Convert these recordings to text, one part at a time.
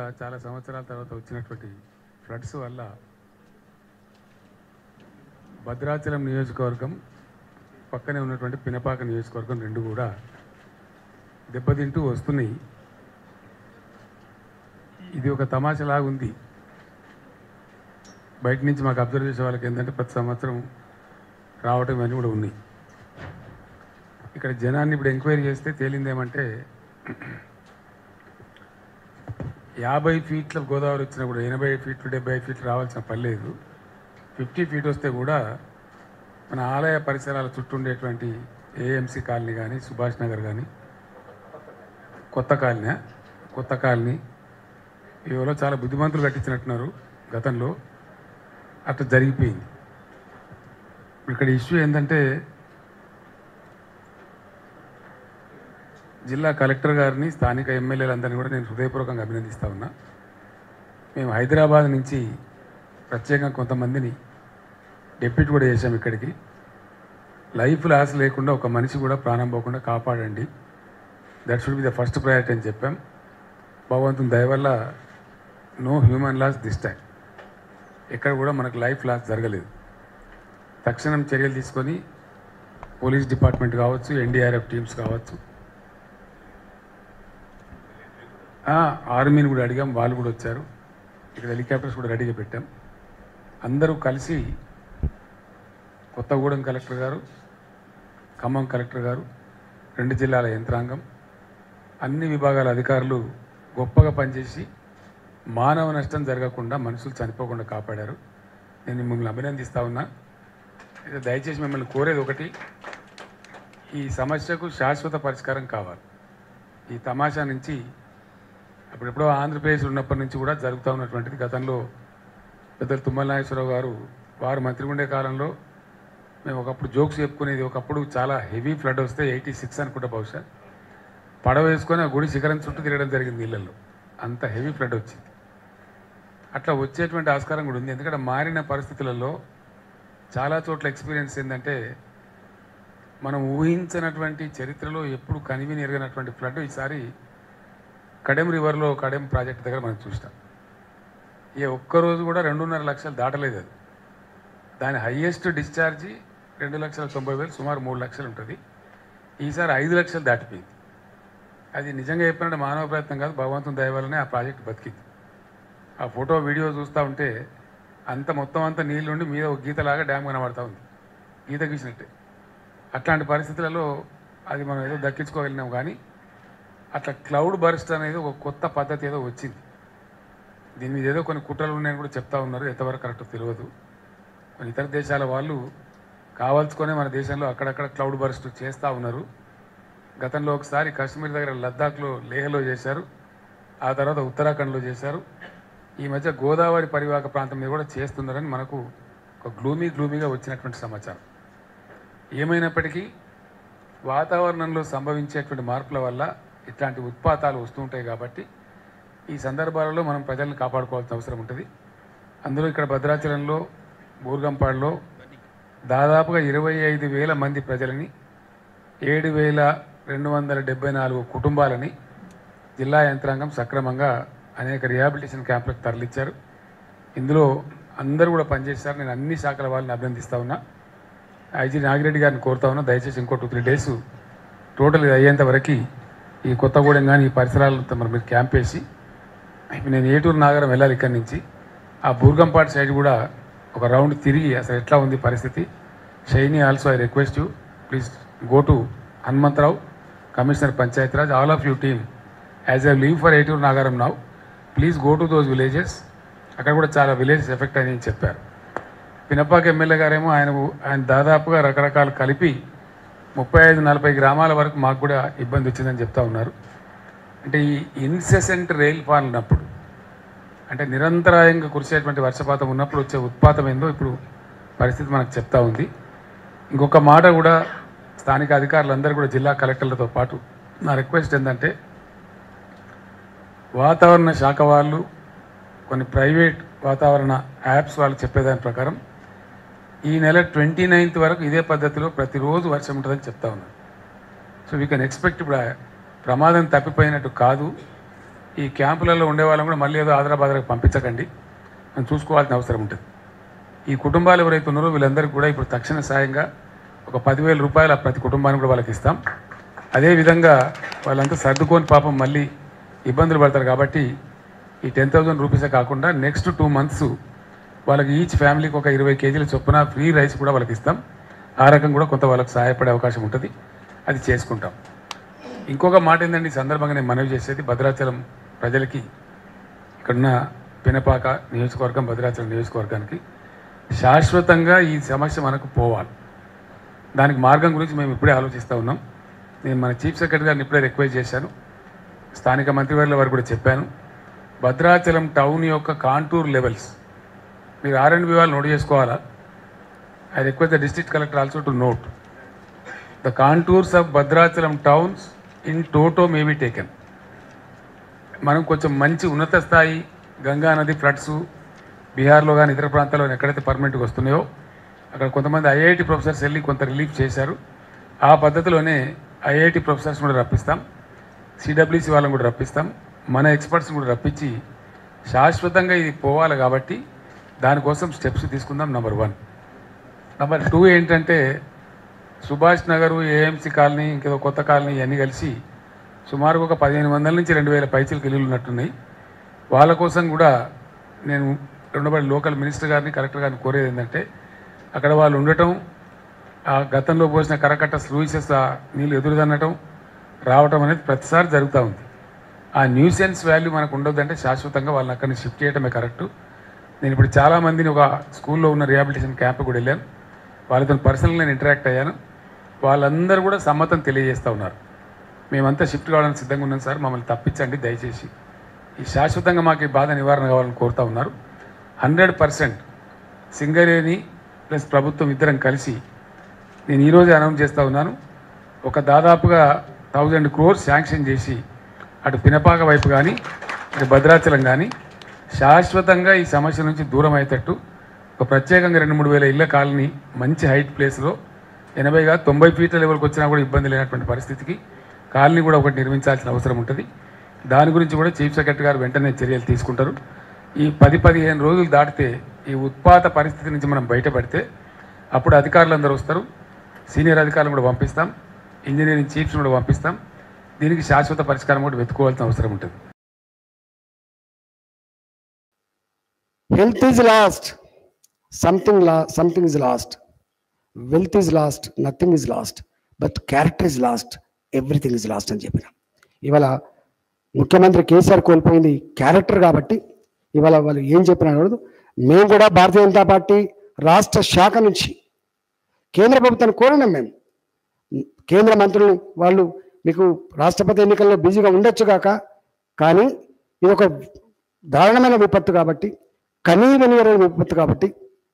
చాలా సంవత్సరాల తర్వాత వచ్చినటువంటి ఫ్లడ్స్ వల్ల భద్రాచలం నియోజకవర్గం పక్కనే ఉన్నటువంటి పినపాక నియోజకవర్గం రెండు కూడా దెబ్బతింటూ వస్తున్నాయి ఇది ఒక తమాషలాగా ఉంది బయట నుంచి మాకు అబ్జర్వ్ చేసే వాళ్ళకి ఏంటంటే ప్రతి సంవత్సరం రావటం ఇవన్నీ కూడా ఉన్నాయి ఇక్కడ జనాన్ని ఇప్పుడు ఎంక్వైరీ చేస్తే తేలింది ఏమంటే యాభై ఫీట్ల గోదావరి వచ్చినా కూడా ఎనభై ఫీట్లు డెబ్బై ఫీట్లు రావాల్సిన పని లేదు ఫిఫ్టీ ఫీట్ వస్తే కూడా మన ఆలయ పరిసరాల చుట్టూ ఉండేటువంటి ఏఎంసీ కాలనీ కానీ సుభాష్ నగర్ కానీ కొత్త కాలనీ కొత్త కాలనీ ఇవలో చాలా బుద్ధిమంతులు కట్టించినట్టున్నారు గతంలో అట్లా జరిగిపోయింది ఇక్కడ ఇష్యూ ఏంటంటే జిల్లా కలెక్టర్ గారిని స్థానిక ఎమ్మెల్యేలందరినీ కూడా నేను హృదయపూర్వకంగా అభినందిస్తా ఉన్నా మేము హైదరాబాద్ నుంచి ప్రత్యేకంగా కొంతమందిని డెప్యూట్ కూడా చేశాం ఇక్కడికి లైఫ్ లాస్ లేకుండా ఒక మనిషి కూడా ప్రాణం పోకుండా కాపాడండి that should be the first priority అని చెప్పాం భగవంతుని దయ వల్ల no human loss this time ఎక్కడ కూడా మనకు లైఫ్ లాస్ జరగలేదు తక్షణం చర్యలు తీసుకొని పోలీస్ డిపార్ట్మెంట్ కావచ్చు ఎన్డీఆర్ఎఫ్ టీమ్స్ కావచ్చు ఆ, ఆర్మీని కూడా అడిగాం వాళ్ళు కూడా వచ్చారు ఇక్కడ హెలికాప్టర్స్ కూడా రెడీగా పెట్టాం అందరూ కలిసి కొత్తగూడెం కలెక్టర్ గారు ఖమ్మం కలెక్టర్ గారు రెండు జిల్లాల యంత్రాంగం అన్ని విభాగాల అధికారులు గొప్పగా పనిచేసి మానవ నష్టం జరగకుండా మనుషులు చనిపోకుండా కాపాడారు నేను మిమ్మల్ని అభినందిస్తా ఉన్నా అయితే దయచేసి మిమ్మల్ని కోరేది ఒకటి ఈ సమస్యకు శాశ్వత పరిష్కారం కావాలి ఈ తమాషా నుంచి అప్పుడెప్పుడో ఆంధ్రప్రదేశ్ ఉన్నప్పటి నుంచి కూడా జరుగుతూ ఉన్నటువంటిది గతంలో పెద్దలు తుమ్మల నాగేశ్వరరావు గారు వారు మంత్రి ఉండే కాలంలో మేము ఒకప్పుడు జోక్స్ చెప్పుకునేది ఒకప్పుడు చాలా హెవీ ఫ్లడ్ వస్తే ఎయిటీ సిక్స్ అనుకుంటా బహుశా పడవ వేసుకొని ఆ గుడి శిఖరం చుట్టూ తిరగడం జరిగింది నీళ్ళల్లో అంత హెవీ ఫ్లడ్ వచ్చింది అట్లా వచ్చేటువంటి ఆస్కారం కూడా ఉంది ఎందుకంటే మారిన పరిస్థితులలో చాలా చోట్ల ఎక్స్పీరియన్స్ ఏంటంటే మనం ఊహించినటువంటి చరిత్రలో ఎప్పుడు కనివిని ఎరగనటువంటి ఫ్లడ్ ఈసారి కడెం రివర్లో కడెం ప్రాజెక్ట్ దగ్గర మనం చూస్తాం ఏ ఒక్కరోజు కూడా రెండున్నర లక్షలు దాటలేదు అది దాని హయ్యెస్ట్ డిశ్చార్జి రెండు లక్షల తొంభై వేలు సుమారు మూడు లక్షలు ఉంటుంది ఈసారి ఐదు లక్షలు దాటిపోయింది అది నిజంగా చెప్పినట్టు మానవ ప్రయత్నం కాదు భగవంతుని దయ వల్లనే ఆ ప్రాజెక్ట్ బతికింది ఆ ఫోటో వీడియో చూస్తూ ఉంటే అంత మొత్తం అంతా నీళ్ళుండి మీద ఒక గీతలాగా డ్యామ్ కనబడతా ఉంది గీత గీసినట్టే అట్లాంటి పరిస్థితులలో అది మనం ఏదో దక్కించుకోగలిగినాం కానీ అట్లా క్లౌడ్ బర్స్ట్ అనేది ఒక కొత్త పద్ధతి ఏదో వచ్చింది దీని మీద ఏదో కొన్ని కుట్రలు ఉన్నాయని కూడా చెప్తా ఉన్నారు ఎంతవరకు కరెక్ట్ తెలియదు కొన్ని ఇతర దేశాల వాళ్ళు కావాల్సుకొనే మన దేశంలో అక్కడక్కడ క్లౌడ్ బర్స్ట్ చేస్తూ ఉన్నారు గతంలో ఒకసారి కాశ్మీర్ దగ్గర లద్దాఖ్లో లేహ్లో చేశారు ఆ తర్వాత ఉత్తరాఖండ్లో చేశారు ఈ మధ్య గోదావరి పరివాహక ప్రాంతం మీద కూడా చేస్తున్నారని మనకు ఒక గ్లూమీ గ్లూమీగా వచ్చినటువంటి సమాచారం ఏమైనప్పటికీ వాతావరణంలో సంభవించేటువంటి మార్పుల వల్ల ఇట్లాంటి ఉత్పాతాలు వస్తూ ఉంటాయి కాబట్టి ఈ సందర్భాలలో మనం ప్రజలను కాపాడుకోవాల్సిన అవసరం ఉంటుంది అందులో ఇక్కడ భద్రాచలంలో బూర్గంపాడులో దాదాపుగా ఇరవై ఐదు వేల మంది ప్రజలని ఏడు వేల రెండు వందల డెబ్బై నాలుగు కుటుంబాలని జిల్లా యంత్రాంగం సక్రమంగా అనేక రిహాబిలిటేషన్ క్యాంపులకు తరలించారు ఇందులో అందరూ కూడా పనిచేశారు నేను అన్ని శాఖల వాళ్ళని అభినందిస్తా ఉన్నా ఐజీ నాగిరెడ్డి గారిని కోరుతా ఉన్నా దయచేసి ఇంకో టూ త్రీ డేస్ టోటల్ ఇది అయ్యేంత వరకు ఈ కొత్తగూడెం కానీ ఈ పరిసరాలంతా మరి మీరు క్యాంప్ వేసి ఇప్పుడు నేను ఏటూరు నాగరం వెళ్ళాలి ఇక్కడి నుంచి ఆ బూర్గంపాటి సైడ్ కూడా ఒక రౌండ్ తిరిగి అసలు ఎట్లా ఉంది పరిస్థితి Shaini also I request you please go to Hanumantharao commissioner Panchayatiraj all of you team as I leave for Eturu Nagaram now please go to those villages అక్కడ కూడా చాలా విలేజెస్ ఎఫెక్ట్ అని చెప్పారు పినపాక ఎమ్మెల్యే గారేమో ఆయన ఆయన దాదాపుగా రకరకాలు కలిపి ముప్పై ఐదు నలభై గ్రామాల వరకు మాకు కూడా ఇబ్బంది వచ్చిందని చెప్తా ఉన్నారు అంటే ఈ ఇన్సెసెంట్ రైల్ ఫాల్ ఉన్నప్పుడు అంటే నిరంతరాయంగా కురిసేటువంటి వర్షపాతం ఉన్నప్పుడు వచ్చే ఉత్పాతం ఏందో ఇప్పుడు పరిస్థితి మనకు చెప్తా ఉంది ఇంకొక మాట కూడా స్థానిక అధికారులందరూ కూడా జిల్లా కలెక్టర్లతో పాటు నా రిక్వెస్ట్ ఏంటంటే వాతావరణ శాఖ వాళ్ళు కొన్ని ప్రైవేట్ వాతావరణ యాప్స్ వాళ్ళు చెప్పేదాని ప్రకారం ఈ నెల ట్వంటీ నైన్త్ వరకు ఇదే పద్ధతిలో ప్రతిరోజు వర్షం ఉంటుందని చెప్తా ఉన్నారు సో వీ కెన్ ఎక్స్పెక్ట్ ఇప్పుడు ఆ ప్రమాదం తప్పిపోయినట్టు కాదు ఈ క్యాంపులలో ఉండే వాళ్ళని కూడా మళ్ళీ ఏదో ఆదరాబాద్రకు పంపించకండి మనం చూసుకోవాల్సిన అవసరం ఉంటుంది ఈ కుటుంబాలు ఎవరైతే ఉన్నారో వీళ్ళందరికీ కూడా ఇప్పుడు తక్షణ సాయంగా ఒక పదివేల రూపాయల ప్రతి కుటుంబానికి కూడా వాళ్ళకి ఇస్తాం అదేవిధంగా వాళ్ళంతా సర్దుకొని పాపం మళ్ళీ ఇబ్బందులు పడతారు కాబట్టి ఈ టెన్ థౌజండ్ రూపీసే కాకుండా నెక్స్ట్ టూ మంత్స్ వాళ్ళకి ఈచ్ ఫ్యామిలీకి ఒక ఇరవై కేజీల చొప్పున ఫ్రీ రైస్ కూడా వాళ్ళకి ఇస్తాం ఆ రకం కూడా కొంత వాళ్ళకి సహాయపడే అవకాశం ఉంటుంది అది చేసుకుంటాం ఇంకొక మాట ఏంటంటే ఈ సందర్భంగా నేను మనవి చేసేది భద్రాచలం ప్రజలకి ఇక్కడున్న పినపాక నియోజకవర్గం భద్రాచలం నియోజకవర్గానికి శాశ్వతంగా ఈ సమస్య మనకు పోవాలి దానికి మార్గం గురించి మేము ఇప్పుడే ఆలోచిస్తూ ఉన్నాం నేను మన చీఫ్ సెక్రటరీ గారిని ఇప్పుడే రిక్వెస్ట్ చేశాను స్థానిక మంత్రివర్యుల వారు కూడా చెప్పాను భద్రాచలం టౌన్ యొక్క కాంటూర్ లెవెల్స్ మీరు ఆర్ అండ్ బి వాళ్ళు నోట్ చేసుకోవాలా I request the district collector also to note the contours of Bhadrachalam towns in toto may be taken మనం కొంచెం మంచి ఉన్నత స్థాయి గంగా నది ఫ్లడ్స్ బీహార్లో కానీ ఇతర ప్రాంతాల్లో ఎక్కడైతే పర్మనెంట్గా వస్తున్నాయో అక్కడ కొంతమంది ఐఐటి ప్రొఫెసర్స్ వెళ్ళి కొంత రిలీఫ్ చేశారు ఆ పద్ధతిలోనే ఐఐటి ప్రొఫెసర్స్ కూడా రప్పిస్తాం సిడబ్ల్యూసి వాళ్ళని కూడా రప్పిస్తాం మన ఎక్స్పర్ట్స్ కూడా రప్పించి శాశ్వతంగా ఇది పోవాలి కాబట్టి దానికోసం స్టెప్స్ తీసుకుందాం నెంబర్ వన్ నెంబర్ టూ ఏంటంటే సుభాష్ నగర్ ఏఎంసీ కాలనీ ఇంకేదో కొత్త కాలనీ ఇవన్నీ కలిసి సుమారు ఒక పదిహేను వందల నుంచి రెండు వేల పైచలకు ఇల్లులు ఉన్నట్టున్నాయి వాళ్ళ కోసం కూడా నేను రెండోబడి లోకల్ మినిస్టర్ గారిని కలెక్టర్ గారిని కోరేది ఏంటంటే అక్కడ వాళ్ళు ఉండటం ఆ గతంలో పోసిన కరకట్ట స్లూయిసెస్ ఆ నీళ్ళు ఎదురుదన్నటం రావటం అనేది ప్రతిసారి జరుగుతూ ఉంది ఆ న్యూసెన్స్ వాల్యూ మనకు ఉండొద్దంటే శాశ్వతంగా వాళ్ళని అక్కడి నుంచి షిఫ్ట్ చేయడమే కరెక్ట్ నేను ఇప్పుడు చాలామందిని ఒక స్కూల్లో ఉన్న రిహాబిలిటేషన్ క్యాంప్ కూడా వెళ్ళాను వాళ్ళతో పర్సనల్గా నేను ఇంటరాక్ట్ అయ్యాను వాళ్ళందరూ కూడా సమ్మతం తెలియజేస్తూ ఉన్నారు మేమంతా షిఫ్ట్ కావడానికి సిద్ధంగా ఉన్నాం సార్ మమ్మల్ని తప్పించండి దయచేసి ఈ శాశ్వతంగా మాకు ఈ బాధ నివారణ కావాలని కోరుతా ఉన్నారు హండ్రెడ్ పర్సెంట్ సింగరేణి ప్లస్ ప్రభుత్వం ఇద్దరం కలిసి నేను ఈరోజే అనౌన్స్ చేస్తూ ఉన్నాను ఒక దాదాపుగా థౌజండ్ క్రోర్స్ శాంక్షన్ చేసి అటు పినపాక వైపు కానీ ఇటు భద్రాచలం కానీ శాశ్వతంగా ఈ సమస్య నుంచి దూరం అయ్యేటట్టు ఒక ప్రత్యేకంగా రెండు మూడు వేల ఇళ్ళ కాలనీ మంచి హైట్ ప్లేస్లో ఎనభైగా తొంభై ఫీట్ల లెవెల్కి వచ్చినా కూడా ఇబ్బంది లేనటువంటి పరిస్థితికి కాలనీ కూడా ఒకటి నిర్మించాల్సిన అవసరం ఉంటుంది దాని గురించి కూడా చీఫ్ సెక్రటరీ గారు వెంటనే చర్యలు తీసుకుంటారు ఈ పది పదిహేను రోజులు దాటితే ఈ ఉత్పాత పరిస్థితి నుంచి మనం బయటపడితే అప్పుడు అధికారులు అందరూ వస్తారు సీనియర్ అధికారులను కూడా పంపిస్తాం ఇంజనీరింగ్ చీఫ్స్ కూడా పంపిస్తాం దీనికి శాశ్వత పరిష్కారం కూడా వెతుకోవాల్సిన అవసరం ఉంటుంది health is lost something la- something is lost wealth is lost nothing is lost but character is lost everything is lost అని చెప్పిన ఇవాళ ముఖ్యమంత్రి కేసీఆర్ కోల్పోయింది క్యారెక్టర్ కాబట్టి ఇవాళ వాళ్ళు ఏం చెప్పినా అడగదు మేము కూడా భారతీయ జనతా పార్టీ రాష్ట్ర శాఖ నుంచి కేంద్ర ప్రభుత్వాన్ని కోరినాం మేము కేంద్ర మంత్రులు వాళ్ళు మీకు రాష్ట్రపతి ఎన్నికల్లో బిజీగా ఉండొచ్చు కాక కానీ ఇది ఒక దారుణమైన విపత్తు కాబట్టి కనీవెనియరైన విపత్తు కాబట్టి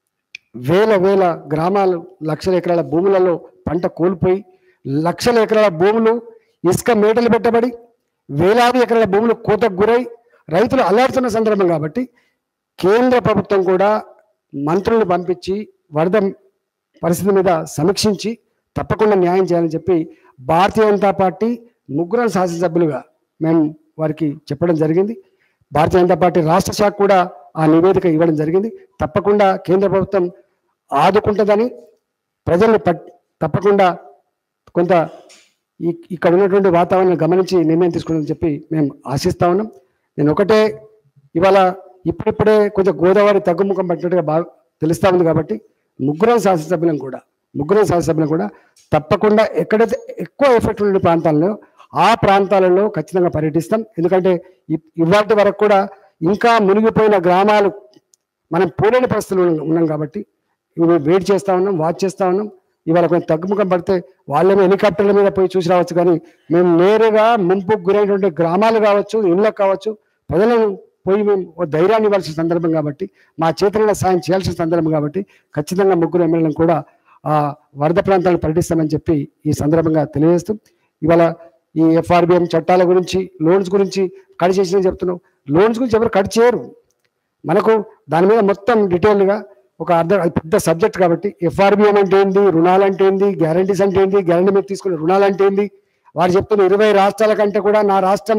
వేల వేల గ్రామాలు లక్షల ఎకరాల భూములలో పంట కోల్పోయి లక్షల ఎకరాల భూములు ఇసుక మేటలు పెట్టబడి వేలాది ఎకరాల భూములు కోతకు గురై రైతులు అల్లాడుతున్న సందర్భం కాబట్టి కేంద్ర ప్రభుత్వం కూడా మంత్రులను పంపించి వరద పరిస్థితి మీద సమీక్షించి తప్పకుండా న్యాయం చేయాలని చెప్పి భారతీయ జనతా పార్టీ ముగ్గురు శాసనసభ్యులుగా మేము వారికి చెప్పడం జరిగింది భారతీయ జనతా పార్టీ రాష్ట్ర శాఖ కూడా ఆ నివేదిక ఇవ్వడం జరిగింది తప్పకుండా కేంద్ర ప్రభుత్వం ఆదుకుంటుందని ప్రజల్ని పట్ తప్పకుండా కొంత ఈ ఇక్కడ ఉన్నటువంటి వాతావరణం గమనించి నిర్ణయం తీసుకుంటుందని చెప్పి మేము ఆశిస్తా ఉన్నాం నేను ఒకటే ఇవాళ ఇప్పుడిప్పుడే కొంచెం గోదావరి తగ్గుముఖం పట్టినట్టుగా బాగా తెలుస్తా ఉంది కాబట్టి ముగ్గురం శాసనసభ్యులం కూడా ముగ్గురం శాసనసభ్యులం కూడా తప్పకుండా ఎక్కడైతే ఎక్కువ ఎఫెక్ట్ ఉన్న ప్రాంతాల్లో ఆ ప్రాంతాలలో ఖచ్చితంగా పర్యటిస్తాం ఎందుకంటే ఇ- ఇవాటి వరకు కూడా ఇంకా మునిగిపోయిన గ్రామాలు మనం పోలేని పరిస్థితులు ఉన్నాం- ఉన్నాం కాబట్టి ఇవి వెయిట్ చేస్తా ఉన్నాం వాచ్ చేస్తా ఉన్నాం ఇవాళ కొంచెం తగ్గుముఖం పడితే వాళ్ళేమో హెలికాప్టర్ల మీద పోయి చూసి రావచ్చు కానీ మేము నేరుగా ముంపుకు గురైనటువంటి గ్రామాలు కావచ్చు ఇళ్ళకు కావచ్చు ప్రజలను పోయి మేము ఓ ధైర్యాన్ని ఇవ్వాల్సిన సందర్భం కాబట్టి మా చేతులలో సాయం చేయాల్సిన సందర్భం కాబట్టి ఖచ్చితంగా ముగ్గురు ఎమ్మెల్యేలను కూడా ఆ వరద ప్రాంతాలను పర్యటిస్తామని చెప్పి ఈ సందర్భంగా తెలియజేస్తూ ఇవాళ ఈ ఎఫ్ఆర్బిఎం చట్టాల గురించి లోన్స్ గురించి కట్ చేసిన చెప్తున్నాం లోన్స్ గురించి ఎవరు కట్ చేయరు మనకు దాని మీద మొత్తం డీటెయిల్గా ఒక అర్థం అది పెద్ద సబ్జెక్ట్ కాబట్టి ఎఫ్ఆర్బిఎం అంటే ఏంది రుణాలు అంటే ఏంది గ్యారంటీస్ అంటే ఏంది గ్యారంటీ మీద తీసుకునే రుణాలు అంటే ఏంది వారు చెప్తున్న ఇరవై రాష్ట్రాల కంటే కూడా నా రాష్ట్రం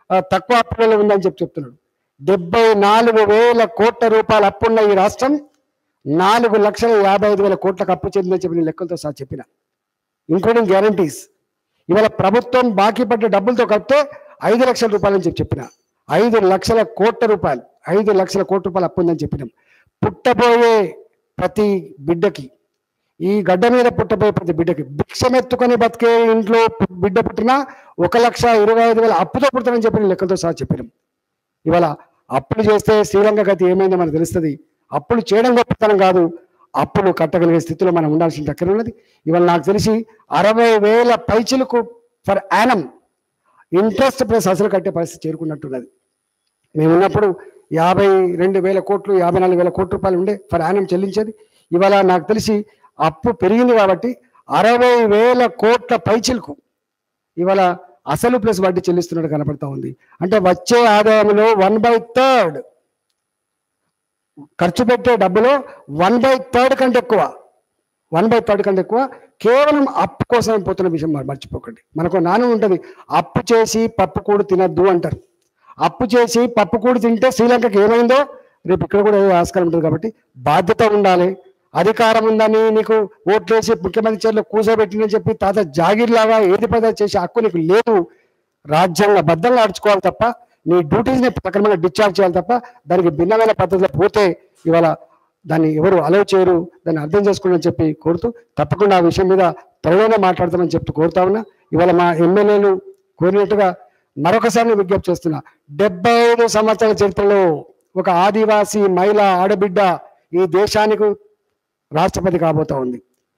ఆ, తక్కువ అప్పులలో ఉందని చెప్పి చెప్తున్నాడు డెబ్బై నాలుగు వేల కోట్ల రూపాయల అప్పున్న ఈ రాష్ట్రం నాలుగు లక్షల యాభై ఐదు వేల కోట్లకు అప్పు చెందిందని చెప్పి నేను లెక్కలతో సహా చెప్పిన ఇంక్లూడింగ్ గ్యారంటీస్ ఇవాళ ప్రభుత్వం బాకీ పడ్డ డబ్బులతో కలిపితే ఐదు లక్షల రూపాయలు అని చెప్పి చెప్పిన ఐదు లక్షల కోట్ల రూపాయలు ఐదు లక్షల కోట్ల రూపాయలు అప్పు ఉందని చెప్పినాం పుట్టబోయే ప్రతి బిడ్డకి ఈ గడ్డ మీద పుట్టబోయే ప్రతి బిడ్డకి భిక్షమెత్తుకొని బతికే ఇంట్లో పు- బిడ్డ పుట్టినా ఒక లక్ష ఇరవై ఐదు వేల అప్పుతో పుడతానని చెప్పిన లెక్కలతో సహా చెప్పినాం ఇవాళ అప్పులు చేస్తే శ్రీలంక గతి ఏమైందో మనకు తెలుస్తుంది అప్పులు చేయడం గొప్పతనం కాదు అప్పులు కట్టగలిగే స్థితిలో మనం ఉండాల్సిన దగ్గర ఉన్నది ఇవాళ నాకు తెలిసి అరవై వేల పైచిలకు ఫర్ యానం ఇంట్రెస్ట్ ప్లస్ అసలు కట్టే పరిస్థితి చేరుకున్నట్టున్నది మేము ఉన్నప్పుడు యాభై రెండు వేల కోట్లు యాభై నాలుగు వేల కోట్ల రూపాయలు ఉండే ఫర్ యానం చెల్లించేది ఇవాళ నాకు తెలిసి అప్పు పెరిగింది కాబట్టి అరవై వేల కోట్ల పైచిలకు ఇవాళ అసలు ప్లస్ వడ్డీ చెల్లిస్తున్నట్టు కనపడతా ఉంది అంటే వచ్చే ఆదాయంలో వన్ బై థర్డ్ ఖర్చు పెట్టే డబ్బులో వన్ బై థర్డ్ కంటే ఎక్కువ వన్ బై థర్డ్ కంటే ఎక్కువ కేవలం అప్పు కోసం పోతున్న విషయం మరి మర్చిపోకండి మనకు నాను ఉంటుంది అప్పు చేసి పప్పు కూడు తినద్దు అంటారు అప్పు చేసి పప్పు కూడు తింటే శ్రీలంకకి ఏమైందో రేపు ఇక్కడ కూడా ఏదో ఆస్కారం ఉంటుంది కాబట్టి బాధ్యత ఉండాలి అధికారం ఉందని నీకు ఓట్లేసి ముఖ్యమంత్రి చర్యలు కూర్చోబెట్టినని చెప్పి తాత జాగీర్ లాగా ఏది పదా చేసే హక్కు నీకు లేదు రాజ్యాంగ బద్ధంగా నడుచుకోవాలి తప్ప నీ డ్యూటీస్ని సక్రమంగా డిశ్చార్జ్ చేయాలి తప్ప దానికి భిన్నమైన పద్ధతిలో పోతే ఇవాళ దాన్ని ఎవరు అలౌ చేయరు దాన్ని అర్థం చేసుకోండి చెప్పి కోరుతూ తప్పకుండా ఆ విషయం మీద త్వరలోనే మాట్లాడతామని చెప్తూ కోరుతా ఉన్నా ఇవాళ మా ఎమ్మెల్యేలు కోరినట్టుగా మరొకసారి నేను విజ్ఞప్తి చేస్తున్నా డెబ్బై ఐదు సంవత్సరాల చరిత్రలో ఒక ఆదివాసీ మహిళ ఆడబిడ్డ ఈ దేశానికి రాష్ట్రపతి కాబోతా ఉంది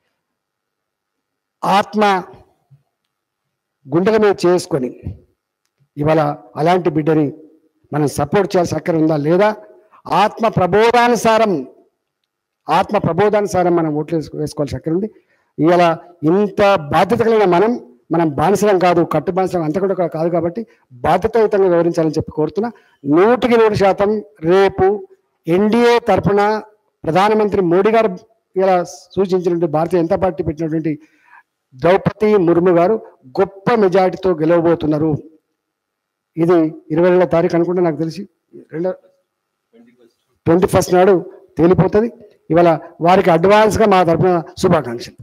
ఆత్మ గుండెల మీద చేసుకొని ఇవాళ అలాంటి బిడ్డని మనం సపోర్ట్ చేయాల్సిన అక్కర ఉందా లేదా ఆత్మ ప్రబోధానుసారం ఆత్మ ప్రబోధానుసారం మనం ఓట్లు వేసుకో- వేసుకోవాల్సిన అక్కర ఉంది ఇవాళ ఇంత బాధ్యత కలిగిన మనం మనం బానిసలం కాదు కట్టు బానిసలం అంత కూడా కాదు కాబట్టి బాధ్యతాయుతంగా వివరించాలని చెప్పి కోరుతున్నా నూటికి నూరు శాతం రేపు ఎన్డీఏ తరఫున ప్రధానమంత్రి మోడీ గారు ఇలా సూచించినటువంటి భారతీయ జనతా పార్టీ పెట్టినటువంటి ద్రౌపది ముర్ము గారు గొప్ప మెజారిటీతో గెలవబోతున్నారు ఇది ఇరవై రెండో తారీఖు అనుకుంటే నాకు తెలిసి రెండో ట్వంటీ ఫస్ట్ నాడు తేలిపోతుంది ఇవాళ వారికి అడ్వాన్స్గా మా తరఫున శుభాకాంక్షలు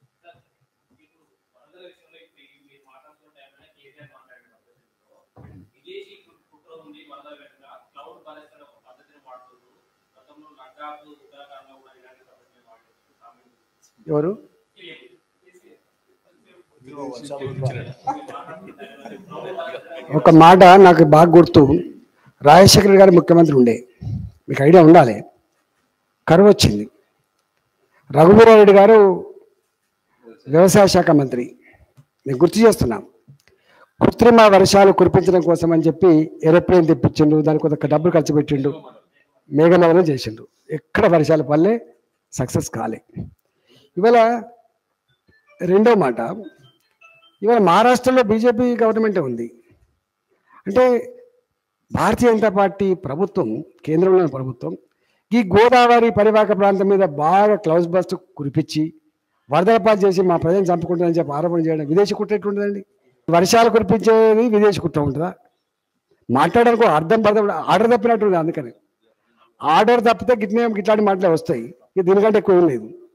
విదేశీ కుట్ర ఉంది వరద వెనుక క్లౌడ్ పరిశ్రమ ఒక పద్ధతిని వాడుతుంది గతంలో లద్దాఖ్ ఉత్తరాఖండ్లో కూడా ఇలాంటి పద్ధతిని వాడుతుంది కామెంట్ ఎవరు ఒక మాట నాకు బాగా గుర్తు రాజశేఖర్ గారు ముఖ్యమంత్రి ఉండే మీకు ఐడియా ఉండాలి కరువు వచ్చింది రఘువీరారెడ్డి గారు వ్యవసాయ శాఖ మంత్రి నేను గుర్తు చేస్తున్నా కృత్రిమ వర్షాలు కురిపించడం కోసం అని చెప్పి ఏరోప్లేన్ తెప్పించిండు దానికి కొంత డబ్బులు ఖర్చు పెట్టిండు మేఘమదనం చేసిండు ఎక్కడ వర్షాలు పల్లె సక్సెస్ కాలే ఇవాళ రెండో మాట ఇవాళ మహారాష్ట్రలో బీజేపీ గవర్నమెంటే ఉంది అంటే భారతీయ జనతా పార్టీ ప్రభుత్వం కేంద్రంలోని ప్రభుత్వం ఈ గోదావరి పరివాహక ప్రాంతం మీద బాగా క్లౌజ్ బస్ట్ కురిపించి వరదల పాలు చేసి మా ప్రజలను చంపుకుంటుందని చెప్పి ఆరోపణ చేయడం విదేశీ కుట్ర ఎట్లుంటుందండి వర్షాలు కురిపించేది విదేశీ కుట్ర ఉంటుందా మాట్లాడడానికి ఒక అర్థం పర్థం ఆర్డర్ తప్పినట్టు ఉంది అందుకని ఆర్డర్ తప్పితే గిట్నే గిట్లాంటి మాటలే వస్తాయి ఇక దీనికంటే ఎక్కువ ఏం లేదు